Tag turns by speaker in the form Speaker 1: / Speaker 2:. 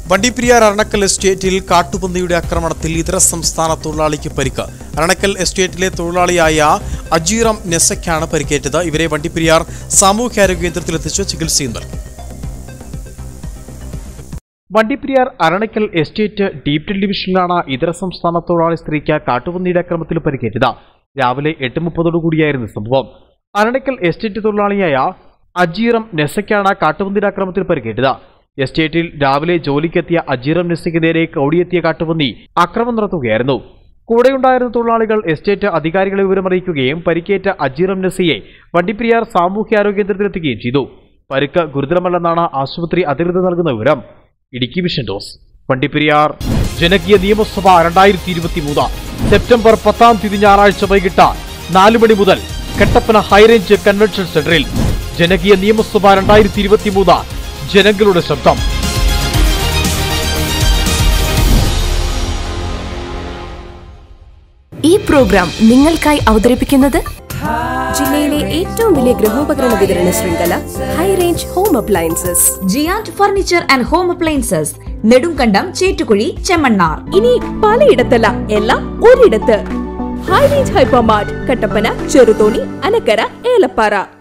Speaker 1: വണ്ടിപ്പെരിയാർ അരണക്കൽ എസ്റ്റേറ്റിൽ കാട്ടുപന്നിയുടെ ആക്രമണത്തിൽ ഇതര സംസ്ഥാന തൊഴിലാളിക്ക് പരിക്ക് അരണക്കൽ എസ്റ്റേറ്റിലെ തൊഴിലാളിയായ അജീറം നെസയ്ക്കാണ് പരിക്കേറ്റത് ഇവരെ വണ്ടിപ്പെരിയാർ സാമൂഹ്യാരോഗ്യ കേന്ദ്രത്തിൽ എത്തിച്ച് ചികിത്സയും നൽകി വണ്ടിപ്പെരിയാർ അരണക്കൽ എസ്റ്റേറ്റ് ഡീപ് ഡിവിഷനിലാണ് ഇതര സംസ്ഥാന തൊഴിലാളി സ്ത്രീക്ക് കാട്ടുപന്നിയുടെ ആക്രമണത്തിൽ പരിക്കേറ്റത് രാവിലെ എട്ട് മുപ്പതോടുകൂടിയായിരുന്നു സംഭവം അരണക്കൽ എസ്റ്റേറ്റ് തൊഴിലാളിയായ അജീറം നെസയ്ക്കാണ് കാട്ടുപന്നിയുടെ ആക്രമണത്തിൽ പരിക്കേറ്റത് എസ്റ്റേറ്റിൽ രാവിലെ ജോലിക്കെത്തിയ അജീറം നെസയ്ക്ക് നേരെ കൗടിയെത്തിയ കാട്ടുപന്നി ആക്രമണം നടത്തുകയായിരുന്നു കൂടെയുണ്ടായിരുന്ന തൊഴിലാളികൾ എസ്റ്റേറ്റ് അധികാരികളെ വിവരമറിയിക്കുകയും പരിക്കേറ്റ അജീറം നെസയെ വണ്ടിപ്പെരിയാർ സാമൂഹ്യാരോഗ്യ കേന്ദ്രത്തിലെത്തിക്കുകയും ചെയ്തു പരിക്ക് ഗുരുതരമല്ലെന്നാണ് ആശുപത്രി അധികൃതർ നൽകുന്ന വിവരം ഇടുക്കി വിഷൻ ഡോസ് വണ്ടിപ്പെരിയാർ ജനകീയ നിയമസഭ രണ്ടായിരത്തി ഇരുപത്തി മൂന്ന് സെപ്റ്റംബർ പത്താം തീയതി ഞായറാഴ്ച വൈകിട്ട് നാല് മണി മുതൽ കട്ടപ്പന ഹൈറേഞ്ച് കൺവെൻഷൻ സെന്ററിൽ ജനകീയ നിയമസഭ രണ്ടായിരത്തി ഇരുപത്തി മൂന്ന് ജനങ്ങളുടെ ശബ്ദം
Speaker 2: ഈ പ്രോഗ്രാം നിങ്ങൾക്കായി അവതരിപ്പിക്കുന്നത് ജില്ലയിലെ ഏറ്റവും വലിയ ഗൃഹോപകരണ വിതരണ ശൃംഖല high range home appliances
Speaker 3: giant furniture and home appliances Nedumkandam Chettukuzhi Chemmannar
Speaker 2: ഇനി പലയിടത്തല്ല എല്ലാം ഒരിടത്ത് high range hypermart Kattappana Cheruthoni Anakkara Elappara